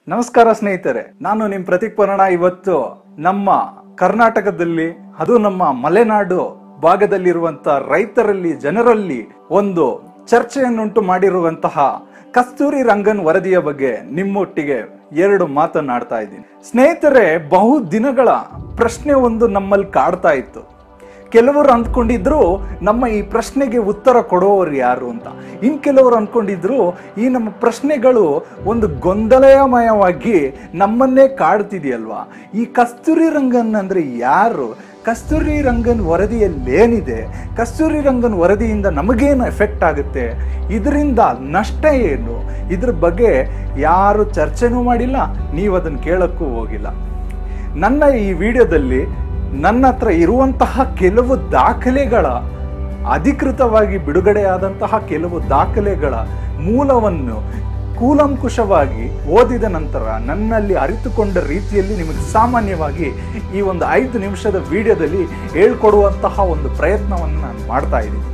ನಮಸ್ಕಾರ ಸ್ನೇಹಿತರೆ ನಾನು ನಿಮ್ ಪ್ರತೀಕ್ ಪರಣ ಇವತ್ತು ನಮ್ಮ ಕರ್ನಾಟಕದಲ್ಲಿ ಅದು ನಮ್ಮ ಮಲೆನಾಡು ಭಾಗದಲ್ಲಿರುವಂತ ರೈತರಲ್ಲಿ ಜನರಲ್ಲಿ ಒಂದು ಚರ್ಚೆಯನ್ನುಂಟು ಮಾಡಿರುವಂತಹ ಕಸ್ತೂರಿ ರಂಗನ್ ವರದಿಯ ಬಗ್ಗೆ ನಿಮ್ಮೊಟ್ಟಿಗೆ ಎರಡು ಮಾತನಾಡ್ತಾ ಇದ್ದೀನಿ ಸ್ನೇಹಿತರೆ ಬಹು ದಿನಗಳ ಪ್ರಶ್ನೆ ಒಂದು ನಮ್ಮಲ್ಲಿ ಕಾಡ್ತಾ ಇತ್ತು ಕೆಲವರು ಅಂದ್ಕೊಂಡಿದ್ರು ನಮ್ಮ ಈ ಪ್ರಶ್ನೆಗೆ ಉತ್ತರ ಕೊಡೋರು ಯಾರು ಅಂತ ಇನ್ ಕೆಲವರು ಅಂದ್ಕೊಂಡಿದ್ರು ಈ ನಮ್ಮ ಪ್ರಶ್ನೆಗಳು ಒಂದು ಗೊಂದಲಮಯವಾಗಿ ನಮ್ಮನ್ನೇ ಕಾಡ್ತಿದೆಯಲ್ವಾ ಈ ಕಸ್ತೂರಿ ರಂಗನ್ ಅಂದ್ರೆ ಯಾರು ಕಸ್ತೂರಿ ರಂಗನ್ ವರದಿಯಲ್ಲಿ ಏನಿದೆ ಕಸ್ತೂರಿ ರಂಗನ್ ವರದಿಯಿಂದ ನಮಗೇನು ಎಫೆಕ್ಟ್ ಆಗುತ್ತೆ ಇದರಿಂದ ನಷ್ಟ ಏನು ಇದ್ರ ಬಗ್ಗೆ ಯಾರು ಚರ್ಚೆನೂ ಮಾಡಿಲ್ಲ ನೀವು ಅದನ್ನು ಕೇಳಕ್ಕೂ ಹೋಗಿಲ್ಲ ನನ್ನ ಈ ವಿಡಿಯೋದಲ್ಲಿ ನನ್ನ ಹತ್ರ ಇರುವಂತಹ ಕೆಲವು ದಾಖಲೆಗಳ ಅಧಿಕೃತವಾಗಿ ಬಿಡುಗಡೆಯಾದಂತಹ ಕೆಲವು ದಾಖಲೆಗಳ ಮೂಲವನ್ನು ಕೂಲಂಕುಷವಾಗಿ ಓದಿದ ನಂತರ ನನ್ನಲ್ಲಿ ಅರಿತುಕೊಂಡ ರೀತಿಯಲ್ಲಿ ನಿಮಗೆ ಸಾಮಾನ್ಯವಾಗಿ ಈ ಒಂದು ಐದು ನಿಮಿಷದ ವಿಡಿಯೋದಲ್ಲಿ ಹೇಳ್ಕೊಡುವಂತಹ ಒಂದು ಪ್ರಯತ್ನವನ್ನು ನಾನು ಮಾಡ್ತಾ ಇದ್ದೀನಿ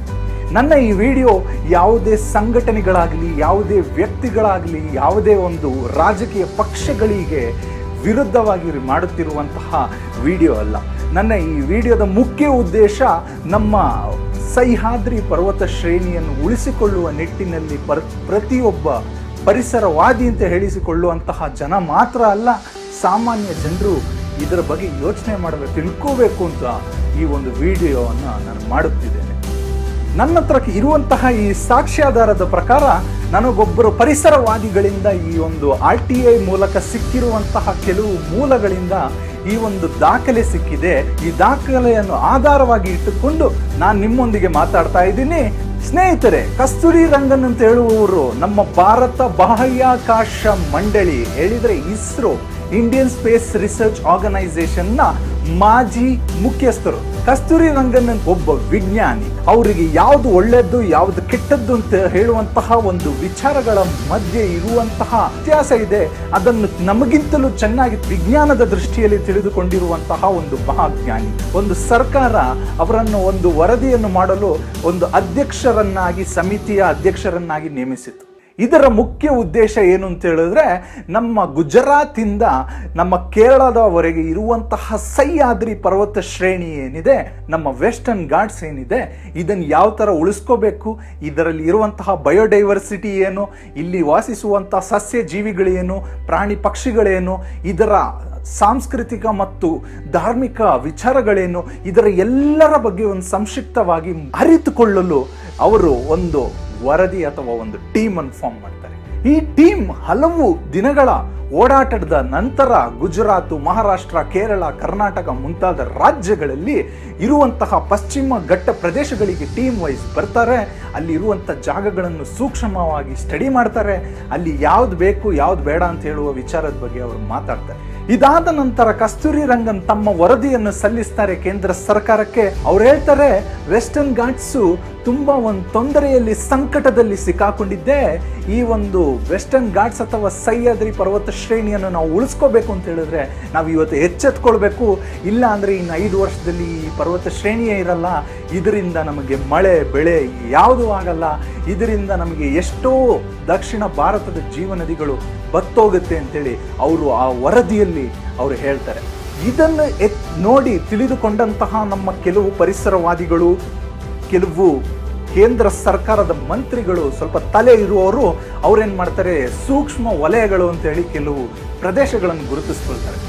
ನನ್ನ ಈ ವಿಡಿಯೋ ಯಾವುದೇ ಸಂಘಟನೆಗಳಾಗಲಿ ಯಾವುದೇ ವ್ಯಕ್ತಿಗಳಾಗಲಿ ಯಾವುದೇ ಒಂದು ರಾಜಕೀಯ ಪಕ್ಷಗಳಿಗೆ ವಿರುದ್ಧವಾಗಿ ಮಾಡುತ್ತಿರುವಂತಹ ವಿಡಿಯೋ ಅಲ್ಲ ನನ್ನ ಈ ವಿಡಿಯೋದ ಮುಖ್ಯ ಉದ್ದೇಶ ನಮ್ಮ ಸಹ್ಯಾದ್ರಿ ಪರ್ವತ ಶ್ರೇಣಿಯನ್ನು ಉಳಿಸಿಕೊಳ್ಳುವ ನಿಟ್ಟಿನಲ್ಲಿ ಪರ್ ಪ್ರತಿಯೊಬ್ಬ ಪರಿಸರವಾದಿ ಅಂತ ಹೇಳಿಸಿಕೊಳ್ಳುವಂತಹ ಜನ ಮಾತ್ರ ಅಲ್ಲ ಸಾಮಾನ್ಯ ಜನರು ಇದರ ಬಗ್ಗೆ ಯೋಚನೆ ಮಾಡಬೇಕು ತಿಳ್ಕೋಬೇಕು ಅಂತ ಈ ಒಂದು ವಿಡಿಯೋವನ್ನು ನಾನು ಮಾಡುತ್ತಿದ್ದೇನೆ ನನ್ನ ಹತ್ರ ಇರುವಂತಹ ಈ ಸಾಕ್ಷ್ಯಾಧಾರದ ಪ್ರಕಾರ ನನಗೊಬ್ಬರು ಪರಿಸರವಾದಿಗಳಿಂದ ಈ ಒಂದು ಆರ್ ಟಿ ಐ ಮೂಲಕ ಸಿಕ್ಕಿರುವಂತಹ ಕೆಲವು ಮೂಲಗಳಿಂದ ಈ ಒಂದು ದಾಖಲೆ ಸಿಕ್ಕಿದೆ ಈ ದಾಖಲೆಯನ್ನು ಆಧಾರವಾಗಿ ಇಟ್ಟುಕೊಂಡು ನಾನು ನಿಮ್ಮೊಂದಿಗೆ ಮಾತಾಡ್ತಾ ಇದ್ದೀನಿ ಸ್ನೇಹಿತರೆ ಕಸ್ತೂರಿ ರಂಗನ್ ಅಂತ ಹೇಳುವವರು ನಮ್ಮ ಭಾರತ ಬಾಹ್ಯಾಕಾಶ ಮಂಡಳಿ ಹೇಳಿದ್ರೆ ISRO Indian space research organisation ನ ಮಾಜಿ ಮುಖ್ಯಸ್ಥರು ಕಸ್ತೂರಿ ರಂಗನ್ ಒಬ್ಬ ವಿಜ್ಞಾನಿ ಅವರಿಗೆ ಯಾವುದು ಒಳ್ಳೆಯದು ಯಾವುದು ಕೆಟ್ಟದ್ದು ಅಂತ ಹೇಳುವಂತಹ ಒಂದು ವಿಚಾರಗಳ ಮಧ್ಯೆ ಇರುವಂತಹ ವ್ಯತ್ಯಾಸ ಇದೆ ಅದನ್ನು ನಮಗಿಂತಲೂ ಚೆನ್ನಾಗಿ ವಿಜ್ಞಾನದ ದೃಷ್ಟಿಯಲ್ಲಿ ತಿಳಿದುಕೊಂಡಿರುವಂತಹ ಒಂದು ಮಹಾಜ್ಞಾನಿ ಒಂದು ಸರ್ಕಾರ ಅವರನ್ನು ಒಂದು ವರದಿಯನ್ನು ಮಾಡಲು ಒಂದು ಅಧ್ಯಕ್ಷರನ್ನಾಗಿ ಸಮಿತಿಯ ಅಧ್ಯಕ್ಷರನ್ನಾಗಿ ನೇಮಿಸಿತು ಇದರ ಮುಖ್ಯ ಉದ್ದೇಶ ಏನು ಅಂತ ಹೇಳಿದ್ರೆ ನಮ್ಮ ಗುಜರಾತಿಂದ ನಮ್ಮ ಕೇರಳದವರೆಗೆ ಇರುವಂತಹ ಸಹ್ಯಾದ್ರಿ ಪರ್ವತ ಶ್ರೇಣಿ ಏನಿದೆ ನಮ್ಮ ವೆಸ್ಟರ್ನ್ ಘಾಟ್ಸ್ ಏನಿದೆ ಇದನ್ನು ಯಾವ ಥರ ಉಳಿಸ್ಕೋಬೇಕು ಇದರಲ್ಲಿ ಇರುವಂತಹ ಬಯೋಡೈವರ್ಸಿಟಿ ಏನು ಇಲ್ಲಿ ವಾಸಿಸುವಂತಹ ಸಸ್ಯ ಜೀವಿಗಳೇನು ಪ್ರಾಣಿ ಪಕ್ಷಿಗಳೇನು ಇದರ ಸಾಂಸ್ಕೃತಿಕ ಮತ್ತು ಧಾರ್ಮಿಕ ವಿಚಾರಗಳೇನು ಇದರ ಎಲ್ಲರ ಬಗ್ಗೆ ಒಂದು ಸಂಕ್ಷಿಪ್ತವಾಗಿ ಅರಿತುಕೊಳ್ಳಲು ಅವರು ಒಂದು ವರದಿ ಅಥವಾ ಒಂದು ಟೀಮ್ ಅನ್ನು ಫಾರ್ಮ್ ಮಾಡ್ತಾರೆ ಈ ಟೀಮ್ ಹಲವು ದಿನಗಳ ಓಡಾಟದ ನಂತರ ಗುಜರಾತ್ ಮಹಾರಾಷ್ಟ್ರ ಕೇರಳ ಕರ್ನಾಟಕ ಮುಂತಾದ ರಾಜ್ಯಗಳಲ್ಲಿ ಇರುವಂತಹ ಪಶ್ಚಿಮ ಘಟ್ಟ ಪ್ರದೇಶಗಳಿಗೆ ಟೀಮ್ ವೈಸ್ ಬರ್ತಾರೆ ಅಲ್ಲಿ ಇರುವಂಥ ಜಾಗಗಳನ್ನು ಸೂಕ್ಷ್ಮವಾಗಿ ಸ್ಟಡಿ ಮಾಡ್ತಾರೆ ಅಲ್ಲಿ ಯಾವ್ದು ಬೇಕು ಯಾವ್ದು ಬೇಡ ಅಂತ ಹೇಳುವ ವಿಚಾರದ ಬಗ್ಗೆ ಅವರು ಮಾತಾಡ್ತಾರೆ ಇದಾದ ನಂತರ ಕಸ್ತೂರಿ ರಂಗನ್ ತಮ್ಮ ವರದಿಯನ್ನು ಸಲ್ಲಿಸ್ತಾರೆ ಕೇಂದ್ರ ಸರ್ಕಾರಕ್ಕೆ ಅವ್ರು ಹೇಳ್ತಾರೆ ವೆಸ್ಟರ್ನ್ ಘಾಟ್ಸು ತುಂಬಾ ಒಂದು ತೊಂದರೆಯಲ್ಲಿ ಸಂಕಟದಲ್ಲಿ ಸಿಕ್ಕಾಕೊಂಡಿದ್ದೆ ಈ ಒಂದು ವೆಸ್ಟರ್ನ್ ಘಾಟ್ಸ್ ಅಥವಾ ಸಹ್ಯಾದ್ರಿ ಪರ್ವತ ಶ್ರೇಣಿಯನ್ನು ನಾವು ಉಳಿಸ್ಕೋಬೇಕು ಅಂತ ಹೇಳಿದ್ರೆ ನಾವು ಇವತ್ತು ಎಚ್ಚೆತ್ಕೊಳ್ಬೇಕು ಇಲ್ಲ ಅಂದ್ರೆ ಇನ್ನು ಐದು ವರ್ಷದಲ್ಲಿ ಈ ಪರ್ವತ ಶ್ರೇಣಿಯೇ ಇರಲ್ಲ ಇದರಿಂದ ನಮಗೆ ಮಳೆ ಬೆಳೆ ಯಾವುದೂ ಆಗಲ್ಲ ಇದರಿಂದ ನಮಗೆ ಎಷ್ಟೋ ದಕ್ಷಿಣ ಭಾರತದ ಜೀವನದಿಗಳು ಬತ್ತೋಗುತ್ತೆ ಅಂತೇಳಿ ಅವರು ಆ ವರದಿಯಲ್ಲಿ ಅವರು ಹೇಳ್ತಾರೆ ಇದನ್ನು ಎತ್ ನೋಡಿ ತಿಳಿದುಕೊಂಡಂತಹ ನಮ್ಮ ಕೆಲವು ಪರಿಸರವಾದಿಗಳು ಕೆಲವು ಕೇಂದ್ರ ಸರ್ಕಾರದ ಮಂತ್ರಿಗಳು ಸ್ವಲ್ಪ ತಲೆ ಇರುವವರು ಅವ್ರೇನ್ ಮಾಡ್ತಾರೆ ಸೂಕ್ಷ್ಮ ವಲಯಗಳು ಅಂತ ಹೇಳಿ ಕೆಲವು ಪ್ರದೇಶಗಳನ್ನು ಗುರುತಿಸ್ಕೊಳ್ತಾರೆ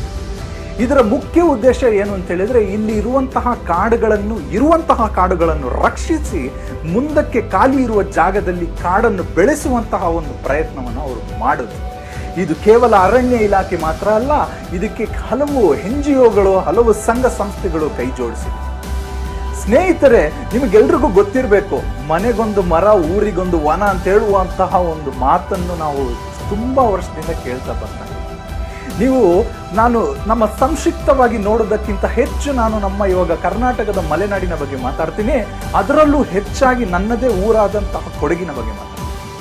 ಇದರ ಮುಖ್ಯ ಉದ್ದೇಶ ಏನು ಅಂತ ಹೇಳಿದ್ರೆ ಇಲ್ಲಿ ಇರುವಂತಹ ಕಾಡುಗಳನ್ನು ಇರುವಂತಹ ಕಾಡುಗಳನ್ನು ರಕ್ಷಿಸಿ ಮುಂದಕ್ಕೆ ಖಾಲಿ ಇರುವ ಜಾಗದಲ್ಲಿ ಕಾಡನ್ನು ಬೆಳೆಸುವಂತಹ ಒಂದು ಪ್ರಯತ್ನವನ್ನು ಅವರು ಮಾಡಿದ್ರು ಇದು ಕೇವಲ ಅರಣ್ಯ ಇಲಾಖೆ ಮಾತ್ರ ಅಲ್ಲ ಇದಕ್ಕೆ ಹಲವು ಎನ್ ಜಿ ಒಗಳು ಹಲವು ಸಂಘ ಸಂಸ್ಥೆಗಳು ಕೈ ಜೋಡಿಸಿವೆ ಸ್ನೇಹಿತರೆ ನಿಮಗೆಲ್ರಿಗೂ ಗೊತ್ತಿರಬೇಕು ಮನೆಗೊಂದು ಮರ ಊರಿಗೊಂದು ವನ ಅಂತ ಹೇಳುವಂತಹ ಒಂದು ಮಾತನ್ನು ನಾವು ತುಂಬಾ ವರ್ಷದಿಂದ ಕೇಳ್ತಾ ಬರ್ತಾ ಇದ್ದೀವಿ. ನೀವು ನಾನು ನಮ್ಮ ಸಂಕ್ಷಿಪ್ತವಾಗಿ ನೋಡೋದಕ್ಕಿಂತ ಹೆಚ್ಚು ನಾನು ನಮ್ಮ ಇವಾಗ ಕರ್ನಾಟಕದ ಮಲೆನಾಡಿನ ಬಗ್ಗೆ ಮಾತಾಡ್ತೀನಿ ಅದರಲ್ಲೂ ಹೆಚ್ಚಾಗಿ ನನ್ನದೇ ಊರಾದಂತಹ ಕೊಡಗಿನ ಬಗ್ಗೆ ಮಾತಾಡ್ತೀನಿ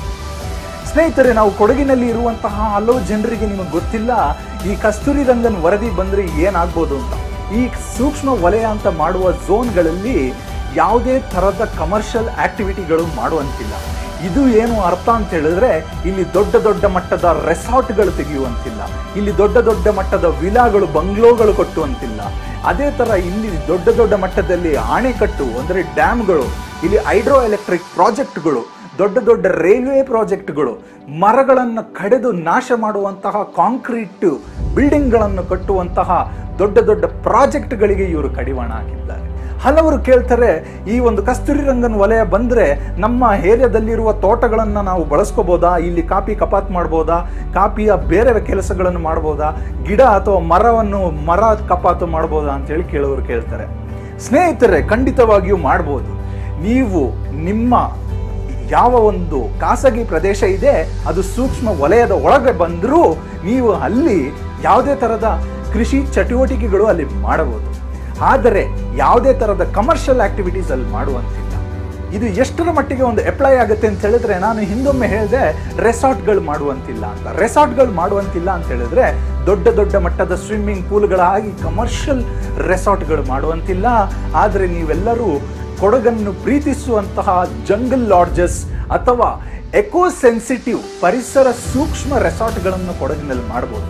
ಸ್ನೇಹಿತರೆ ನಾವು ಕೊಡಗಿನಲ್ಲಿ ಇರುವಂತಹ ಹಲವು ಜನರಿಗೆ ನಿಮಗೆ ಗೊತ್ತಿಲ್ಲ ಈ ಕಸ್ತೂರಿ ರಂಗನ್ ವರದಿ ಬಂದ್ರೆ ಏನಾಗ್ಬೋದು ಅಂತ ಈ ಸೂಕ್ಷ್ಮ ವಲಯ ಅಂತ ಮಾಡುವ ಝೋನ್ಗಳಲ್ಲಿ ಯಾವುದೇ ಥರದ ಕಮರ್ಷಿಯಲ್ ಆಕ್ಟಿವಿಟಿಗಳು ಮಾಡುವಂತಿಲ್ಲ ಇದು ಏನು ಅರ್ಥ ಅಂತ ಹೇಳಿದ್ರೆ ಇಲ್ಲಿ ದೊಡ್ಡ ದೊಡ್ಡ ಮಟ್ಟದ ರೆಸಾರ್ಟ್ಗಳು ತೆಗೆಯುವಂತಿಲ್ಲ ಇಲ್ಲಿ ದೊಡ್ಡ ದೊಡ್ಡ ಮಟ್ಟದ ವಿಲಾಗಳು ಬಂಗ್ಲೋಗಳು ಕಟ್ಟುವಂತಿಲ್ಲ ಅದೇ ತರ ಇಲ್ಲಿ ದೊಡ್ಡ ದೊಡ್ಡ ಮಟ್ಟದಲ್ಲಿ ಆಣೆಕಟ್ಟು ಅಂದರೆ ಡ್ಯಾಮ್ಗಳು ಇಲ್ಲಿ ಹೈಡ್ರೋ ಎಲೆಕ್ಟ್ರಿಕ್ ಪ್ರಾಜೆಕ್ಟ್ಗಳು ದೊಡ್ಡ ದೊಡ್ಡ ರೈಲ್ವೆ ಪ್ರಾಜೆಕ್ಟ್ಗಳು ಮರಗಳನ್ನು ಕಡೆದು ನಾಶ ಮಾಡುವಂತಹ ಕಾಂಕ್ರೀಟ್ ಬಿಲ್ಡಿಂಗ್ಗಳನ್ನು ಕಟ್ಟುವಂತಹ ದೊಡ್ಡ ದೊಡ್ಡ ಪ್ರಾಜೆಕ್ಟ್ಗಳಿಗೆ ಇವರು ಕಡಿವಾಣ ಹಾಕಿದ್ದಾರೆ ಹಲವರು ಕೇಳ್ತಾರೆ ಈ ಒಂದು ಕಸ್ತೂರಿ ರಂಗನ್ ವಲಯ ಬಂದ್ರೆ ನಮ್ಮ ಏರಿಯಾದಲ್ಲಿರುವ ತೋಟಗಳನ್ನು ನಾವು ಬಳಸ್ಕೋಬೋದಾ ಇಲ್ಲಿ ಕಾಪಿ ಕಪಾತ್ ಮಾಡ್ಬೋದಾ ಕಾಪಿಯ ಬೇರೆ ಕೆಲಸಗಳನ್ನು ಮಾಡ್ಬೋದಾ ಗಿಡ ಅಥವಾ ಮರವನ್ನು ಮರ ಕಪಾತು ಮಾಡ್ಬೋದಾ ಅಂತೇಳಿ ಕೇಳೋರು ಕೇಳ್ತಾರೆ ಸ್ನೇಹಿತರೆ ಖಂಡಿತವಾಗಿಯೂ ಮಾಡ್ಬೋದು ನೀವು ನಿಮ್ಮ ಯಾವ ಒಂದು ಖಾಸಗಿ ಪ್ರದೇಶ ಇದೆ ಅದು ಸೂಕ್ಷ್ಮ ವಲಯದ ಒಳಗೆ ಬಂದರೂ ನೀವು ಅಲ್ಲಿ ಯಾವುದೇ ಥರದ ಕೃಷಿ ಚಟುವಟಿಕೆಗಳು ಅಲ್ಲಿ ಮಾಡಬಹುದು ಆದರೆ ಯಾವುದೇ ಥರದ ಕಮರ್ಷಿಯಲ್ ಆಕ್ಟಿವಿಟೀಸ್ ಅಲ್ಲಿ ಮಾಡುವಂತಿಲ್ಲ ಇದು ಎಷ್ಟರ ಮಟ್ಟಿಗೆ ಒಂದು ಅಪ್ಲೈ ಆಗುತ್ತೆ ಅಂತ ಹೇಳಿದ್ರೆ ನಾನು ಹಿಂದೊಮ್ಮೆ ಹೇಳಿದೆ ರೆಸಾರ್ಟ್ಗಳು ಮಾಡುವಂತಿಲ್ಲ ಅಂತ ರೆಸಾರ್ಟ್ಗಳು ಮಾಡುವಂತಿಲ್ಲ ಅಂತ ಹೇಳಿದ್ರೆ ದೊಡ್ಡ ದೊಡ್ಡ ಮಟ್ಟದ ಸ್ವಿಮ್ಮಿಂಗ್ ಪೂಲ್ಗಳಾಗಿ ಕಮರ್ಷಿಯಲ್ ರೆಸಾರ್ಟ್ಗಳು ಮಾಡುವಂತಿಲ್ಲ ಆದರೆ ನೀವೆಲ್ಲರೂ ಕೊಡಗನ್ನು ಪ್ರೀತಿಸುವಂತಹ ಜಂಗಲ್ ಲಾಡ್ಜಸ್ ಅಥವಾ ಎಕೋ ಸೆನ್ಸಿಟಿವ್ ಪರಿಸರ ಸೂಕ್ಷ್ಮ ರೆಸಾರ್ಟ್ಗಳನ್ನು ಕೊಡಗಿನಲ್ಲಿ ಮಾಡಬಹುದು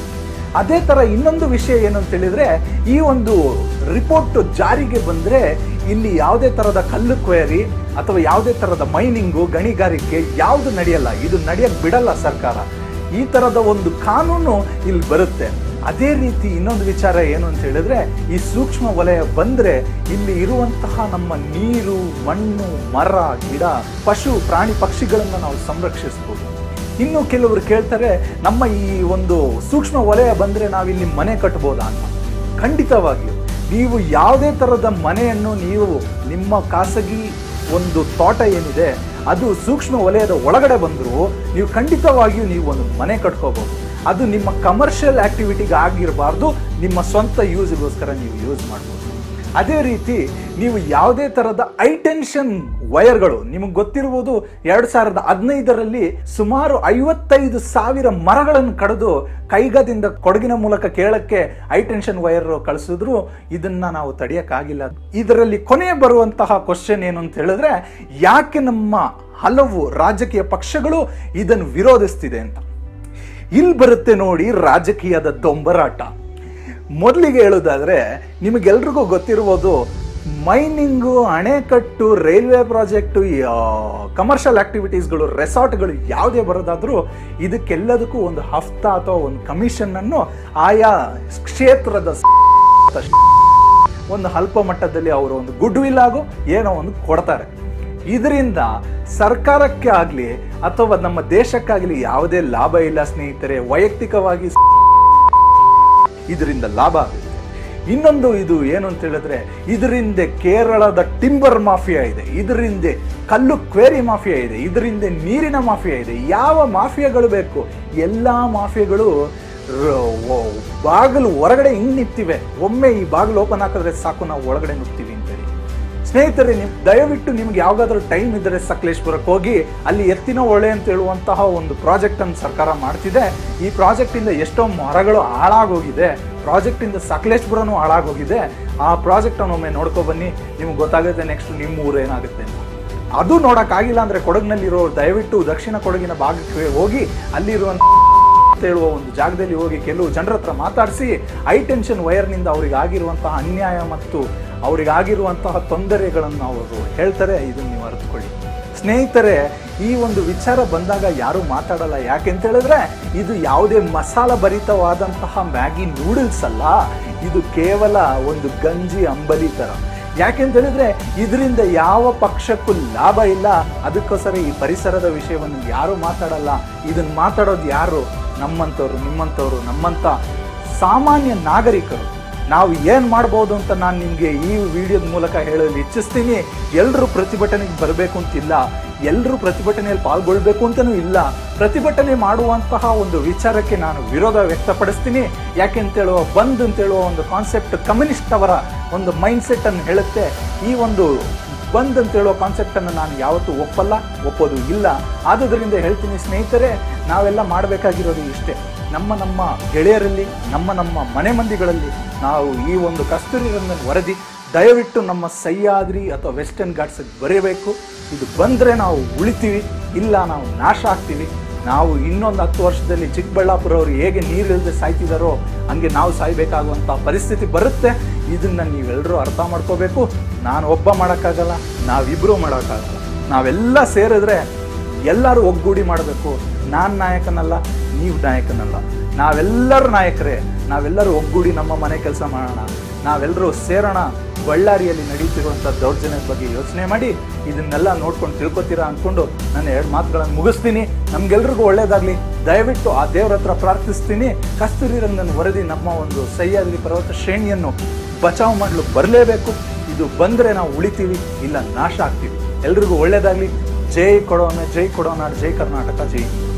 ಅದೇ ತರ ಇನ್ನೊಂದು ವಿಷಯ ಏನು ಅಂತ ಹೇಳಿದ್ರೆ ಈ ಒಂದು ರಿಪೋರ್ಟ್ ಜಾರಿಗೆ ಬಂದ್ರೆ ಇಲ್ಲಿ ಯಾವುದೇ ತರದ ಕಲ್ಲು ಕ್ವೇರಿ ಅಥವಾ ಯಾವುದೇ ತರದ ಮೈನಿಂಗು ಗಣಿಗಾರಿಕೆ ಯಾವುದು ನಡೆಯಲ್ಲ ಇದು ನಡೆಯಕ್ ಬಿಡಲ್ಲ ಸರ್ಕಾರ ಈ ತರದ ಒಂದು ಕಾನೂನು ಇಲ್ಲಿ ಬರುತ್ತೆ ಅದೇ ರೀತಿ ಇನ್ನೊಂದು ವಿಚಾರ ಏನು ಅಂತ ಹೇಳಿದ್ರೆ ಈ ಸೂಕ್ಷ್ಮ ವಲಯ ಬಂದ್ರೆ ಇಲ್ಲಿ ಇರುವಂತಹ ನಮ್ಮ ನೀರು ಮಣ್ಣು ಮರ ಗಿಡ ಪಶು ಪ್ರಾಣಿ ಪಕ್ಷಿಗಳನ್ನು ನಾವು ಸಂರಕ್ಷಿಸಬಹುದು ಇನ್ನು ಕೆಲವರು ಕೇಳ್ತಾರೆ ನಮ್ಮ ಈ ಒಂದು ಸೂಕ್ಷ್ಮ ವಲಯ ಬಂದ್ರೆ ನಾವಿಲ್ಲಿ ಮನೆ ಕಟ್ಬೋದಾ ಅಂತ ಖಂಡಿತವಾಗಿಯೂ ನೀವು ಯಾವುದೇ ಥರದ ಮನೆಯನ್ನು ನೀವು ನಿಮ್ಮ ಖಾಸಗಿ ಒಂದು ತೋಟ ಏನಿದೆ ಅದು ಸೂಕ್ಷ್ಮ ವಲಯದ ಒಳಗಡೆ ಬಂದರೂ ನೀವು ಖಂಡಿತವಾಗಿಯೂ ನೀವು ಒಂದು ಮನೆ ಕಟ್ಕೋಬಹುದು ಅದು ನಿಮ್ಮ ಕಮರ್ಷಿಯಲ್ ಆಕ್ಟಿವಿಟಿಗೆ ಆಗಿರಬಾರ್ದು ನಿಮ್ಮ ಸ್ವಂತ ಯೂಸ್ಗೋಸ್ಕರ ನೀವು ಯೂಸ್ ಮಾಡ್ಬೋದು ಅದೇ ರೀತಿ ನೀವು ಯಾವುದೇ ಥರದ ಐಟೆನ್ಷನ್ ವೈರ್ಗಳು ನಿಮಗೆ ಗೊತ್ತಿರುವುದು ಎರಡು ಸಾವಿರದ ಹದಿನೈದರಲ್ಲಿ ಸುಮಾರು ಐವತ್ತೈದು ಸಾವಿರ ಮರಗಳನ್ನು ಕಡಿದು ಕೈಗದಿಂದ ಕೊಡಗಿನ ಮೂಲಕ ಕೇಳಕ್ಕೆ ಐಟೆನ್ಷನ್ ವೈರ್ ಕಳಿಸಿದ್ರು ಇದನ್ನ ನಾವು ತಡೆಯಕ್ಕಾಗಿಲ್ಲ ಇದರಲ್ಲಿ ಕೊನೆಯ ಬರುವಂತಹ ಕ್ವಶನ್ ಏನು ಅಂತ ಹೇಳಿದ್ರೆ ಯಾಕೆ ನಮ್ಮ ಹಲವು ರಾಜಕೀಯ ಪಕ್ಷಗಳು ಇದನ್ನು ವಿರೋಧಿಸ್ತಿದೆ ಅಂತ ಇಲ್ಲಿ ಬರುತ್ತೆ ನೋಡಿ ರಾಜಕೀಯದ ದೊಂಬರಾಟ ಮೊದಲಿಗೆ ಹೇಳೋದಾದ್ರೆ ನಿಮಗೆಲ್ರಿಗೂ ಗೊತ್ತಿರ್ಬೋದು ಮೈನಿಂಗು ಅಣೆಕಟ್ಟು ರೈಲ್ವೆ ಪ್ರಾಜೆಕ್ಟು ಕಮರ್ಷಿಯಲ್ ಆಕ್ಟಿವಿಟೀಸ್ಗಳು ರೆಸಾರ್ಟ್ಗಳು ಯಾವುದೇ ಬರೋದಾದ್ರೂ ಇದಕ್ಕೆಲ್ಲದಕ್ಕೂ ಒಂದು ಹಫ್ತಾ ಅಥವಾ ಒಂದು ಕಮಿಷನ್ ಅನ್ನು ಆಯಾ ಕ್ಷೇತ್ರದ ಒಂದು ಅಲ್ಪ ಮಟ್ಟದಲ್ಲಿ ಅವರು ಒಂದು ಗುಡ್ ವಿಲ್ ಆಗೋ ಏನೋ ಒಂದು ಕೊಡ್ತಾರೆ ಇದರಿಂದ ಸರ್ಕಾರಕ್ಕೆ ಆಗಲಿ ಅಥವಾ ನಮ್ಮ ದೇಶಕ್ಕಾಗಲಿ ಯಾವುದೇ ಲಾಭ ಇಲ್ಲ ಸ್ನೇಹಿತರೆ ವೈಯಕ್ತಿಕವಾಗಿ ಇದರಿಂದ ಲಾಭ ಆಗುತ್ತೆ ಇನ್ನೊಂದು ಇದು ಏನು ಅಂತ ಹೇಳಿದ್ರೆ ಇದರಿಂದ ಕೇರಳದ ಟಿಂಬರ್ ಮಾಫಿಯಾ ಇದೆ ಇದರಿಂದ ಕಲ್ಲು ಕ್ವೇರಿ ಮಾಫಿಯಾ ಇದೆ ಇದರಿಂದ ನೀರಿನ ಮಾಫಿಯಾ ಇದೆ ಯಾವ ಮಾಫಿಯಾಗಳು ಬೇಕು ಎಲ್ಲ ಮಾಫಿಯಾಗಳು ರ- ಓ- ಬಾಗಿಲು ಹೊರಗಡೆ ಹಿಂಗ್ ನಿಂತಿವೆ ಒಮ್ಮೆ ಈ ಬಾಗಿಲು ಓಪನ್ ಹಾಕಿದ್ರೆ ಸಾಕು ನಾವು ಒಳಗಡೆ ನುಗ್ತೀವಿ ಅಂತೇಳಿ ಸ್ನೇಹಿತರೆ ನಿಮ್ ದಯವಿಟ್ಟು ನಿಮ್ಗೆ ಯಾವ್ದಾದ್ರು ಟೈಮ್ ಇದ್ದರೆ ಸಕಲೇಶ್ಪುರಕ್ಕೆ ಹೋಗಿ ಅಲ್ಲಿ ಎತ್ತಿನ ಹೊಳೆ ಅಂತ ಹೇಳುವಂತಹ ಒಂದು ಪ್ರಾಜೆಕ್ಟ್ ಅನ್ನು ಸರ್ಕಾರ ಮಾಡ್ತಿದೆ ಈ ಪ್ರಾಜೆಕ್ಟ್ ಇಂದ ಎಷ್ಟೋ ಮರಗಳು ಹಾಳಾಗೋಗಿದೆ ಪ್ರಾಜೆಕ್ಟ್ ಇಂದ ಸಕಲೇಶ್ಪುರನೂ ಹಾಳಾಗೋಗಿದೆ ಆ ಪ್ರಾಜೆಕ್ಟ್ ಅನ್ನು ಒಮ್ಮೆ ನೋಡ್ಕೊ ಬನ್ನಿ ನಿಮ್ಗೆ ಗೊತ್ತಾಗುತ್ತೆ ನೆಕ್ಸ್ಟ್ ನಿಮ್ಮ ಊರು ಏನಾಗುತ್ತೆ ಅಂತ ಅದು ನೋಡಕ್ಕಾಗಿಲ್ಲ ಅಂದ್ರೆ ಕೊಡಗಿನಲ್ಲಿರೋ ದಯವಿಟ್ಟು ದಕ್ಷಿಣ ಕೊಡಗಿನ ಭಾಗಕ್ಕೆ ಹೋಗಿ ಅಲ್ಲಿರುವಂತ ಅಂತ ಹೇಳುವ ಒಂದು ಜಾಗದಲ್ಲಿ ಹೋಗಿ ಕೆಲವು ಜನರ ಹತ್ರ ಮಾತಾಡಿಸಿ ಹೈ ಟೆನ್ಷನ್ ವೈರ್ನಿಂದ ಅವ್ರಿಗೆ ಆಗಿರುವಂತಹ ಅನ್ಯಾಯ ಮತ್ತು ಅವ್ರಿಗೆ ಆಗಿರುವಂತಹ ತೊಂದರೆಗಳನ್ನು ಅವರು ಹೇಳ್ತಾರೆ ಇದನ್ನು ನೀವು ಅರ್ಥಕೊಳ್ಳಿ ಸ್ನೇಹಿತರೆ ಈ ಒಂದು ವಿಚಾರ ಬಂದಾಗ ಯಾರು ಮಾತಾಡಲ್ಲ ಯಾಕೆಂತ ಹೇಳಿದ್ರೆ ಇದು ಯಾವುದೇ ಮಸಾಲ ಭರಿತವಾದಂತಹ ಮ್ಯಾಗಿ ನೂಡಲ್ಸ್ ಅಲ್ಲ ಇದು ಕೇವಲ ಒಂದು ಗಂಜಿ ಅಂಬಲಿ ತರ ಯಾಕೆಂತ ಹೇಳಿದ್ರೆ ಇದರಿಂದ ಯಾವ ಪಕ್ಷಕ್ಕೂ ಲಾಭ ಇಲ್ಲ ಅದಕ್ಕೋಸ್ಕರ ಈ ಪರಿಸರದ ವಿಷಯವನ್ನು ಯಾರು ಮಾತಾಡಲ್ಲ ಇದನ್ನ ಮಾತಾಡೋದು ಯಾರು ನಮ್ಮಂಥವ್ರು ನಿಮ್ಮಂಥವ್ರು ನಮ್ಮಂಥ ಸಾಮಾನ್ಯ ನಾಗರಿಕರು ನಾವು ಏನು ಮಾಡ್ಬೋದು ಅಂತ ನಾನು ನಿಮಗೆ ಈ ವಿಡಿಯೋದ ಮೂಲಕ ಹೇಳಲು ಇಚ್ಛಿಸ್ತೀನಿ ಎಲ್ಲರೂ ಪ್ರತಿಭಟನೆಗೆ ಬರಬೇಕು ಅಂತಿಲ್ಲ ಎಲ್ಲರೂ ಪ್ರತಿಭಟನೆಯಲ್ಲಿ ಪಾಲ್ಗೊಳ್ಬೇಕು ಅಂತಲೂ ಇಲ್ಲ ಪ್ರತಿಭಟನೆ ಮಾಡುವಂತಹ ಒಂದು ವಿಚಾರಕ್ಕೆ ನಾನು ವಿರೋಧ ವ್ಯಕ್ತಪಡಿಸ್ತೀನಿ ಯಾಕೆ ಅಂತ ಹೇಳುವ ಬಂದ್ ಅಂತ ಹೇಳುವ ಒಂದು ಕಾನ್ಸೆಪ್ಟ್ ಕಮ್ಯುನಿಸ್ಟ್ ಅವರ ಒಂದು ಮೈಂಡ್ಸೆಟ್ ಅನ್ನು ಹೇಳುತ್ತೆ ಈ ಒಂದು ಬಂದ್ ಅಂತ ಹೇಳುವ ಕಾನ್ಸೆಪ್ಟ್ ಅನ್ನು ನಾನು ಯಾವತ್ತೂ ಒಪ್ಪಲ್ಲ ಒಪ್ಪೋದು ಇಲ್ಲ ಆದುದರಿಂದ ಹೇಳ್ತೀನಿ ಸ್ನೇಹಿತರೆ ನಾವೆಲ್ಲ ಮಾಡಬೇಕಾಗಿರೋದು ಇಷ್ಟೇ ನಮ್ಮ ನಮ್ಮ ಗೆಳೆಯರಲ್ಲಿ ನಮ್ಮ ನಮ್ಮ ಮನೆ ಮಂದಿಗಳಲ್ಲಿ ನಾವು ಈ ಒಂದು ಕಸ್ತೂರಿ ರಂಗನ್ ವರದಿ ದಯವಿಟ್ಟು ನಮ್ಮ ಸಹ್ಯಾದ್ರಿ ಅಥವಾ ವೆಸ್ಟರ್ನ್ ಘಾಟ್ಸ್ ಬರೀಬೇಕು ಇದು ಬಂದ್ರೆ ನಾವು ಉಳಿತೀವಿ ಇಲ್ಲ ನಾವು ನಾಶ ಆಗ್ತೀವಿ ನಾವು ಇನ್ನೊಂದು ಹತ್ತು ವರ್ಷದಲ್ಲಿ ಚಿಕ್ಕಬಳ್ಳಾಪುರ ಅವರು ಹೇಗೆ ನೀರಿಲ್ಲದೆ ಸಾಯ್ತಿದಾರೋ ಹಂಗೆ ನಾವು ಸಾಯ್ಬೇಕಾಗುವಂತ ಪರಿಸ್ಥಿತಿ ಬರುತ್ತೆ ಇದನ್ನ ನೀವೆಲ್ಲರೂ ಅರ್ಥ ಮಾಡ್ಕೋಬೇಕು ನಾನು ಒಬ್ಬ ಮಾಡೋಕ್ಕಾಗಲ್ಲ ನಾವಿಬ್ರು ಮಾಡೋಕ್ಕಾಗಲ್ಲ ನಾವೆಲ್ಲ ಸೇರಿದ್ರೆ ಎಲ್ಲರೂ ಒಗ್ಗೂಡಿ ಮಾಡಬೇಕು ನಾನು ನಾಯಕನಲ್ಲ ನೀವು ನಾಯಕನಲ್ಲ ನಾವೆಲ್ಲರೂ ನಾಯಕರೇ ನಾವೆಲ್ಲರೂ ಒಗ್ಗೂಡಿ ನಮ್ಮ ಮನೆ ಕೆಲಸ ಮಾಡೋಣ ನಾವೆಲ್ಲರೂ ಸೇರೋಣ ಬಳ್ಳಾರಿಯಲ್ಲಿ ನಡೀತಿರುವಂಥ ದೌರ್ಜನ್ಯದ ಬಗ್ಗೆ ಯೋಚನೆ ಮಾಡಿ ಇದನ್ನೆಲ್ಲ ನೋಡ್ಕೊಂಡು ತಿಳ್ಕೊತೀರಾ ಅಂದ್ಕೊಂಡು ನಾನು ಎರಡು ಮಾತುಗಳನ್ನು ಮುಗಿಸ್ತೀನಿ ನಮ್ಗೆಲ್ರಿಗೂ ಒಳ್ಳೇದಾಗ್ಲಿ ದಯವಿಟ್ಟು ಆ ದೇವ್ರ ಹತ್ರ ಪ್ರಾರ್ಥಿಸ್ತೀನಿ ಕಸ್ತೂರಿ ರಂಗನ್ ವರದಿ ನಮ್ಮ ಒಂದು ಸಹ್ಯಾದ್ರಿ ಪರ್ವತ ಶ್ರೇಣಿಯನ್ನು ಬಚಾವ್ ಮಾಡಲು ಬರಲೇಬೇಕು ಇದು ಬಂದರೆ ನಾವು ಉಳಿತೀವಿ ಇಲ್ಲ ನಾಶ ಆಗ್ತೀವಿ ಎಲ್ರಿಗೂ ಒಳ್ಳೇದಾಗ್ಲಿ ಜೈ ಕೊಡೋಣ ಜೈ ಕೊಡೋಣ ಜೈ ಕರ್ನಾಟಕ ಜೈ ಹಿಂದ್.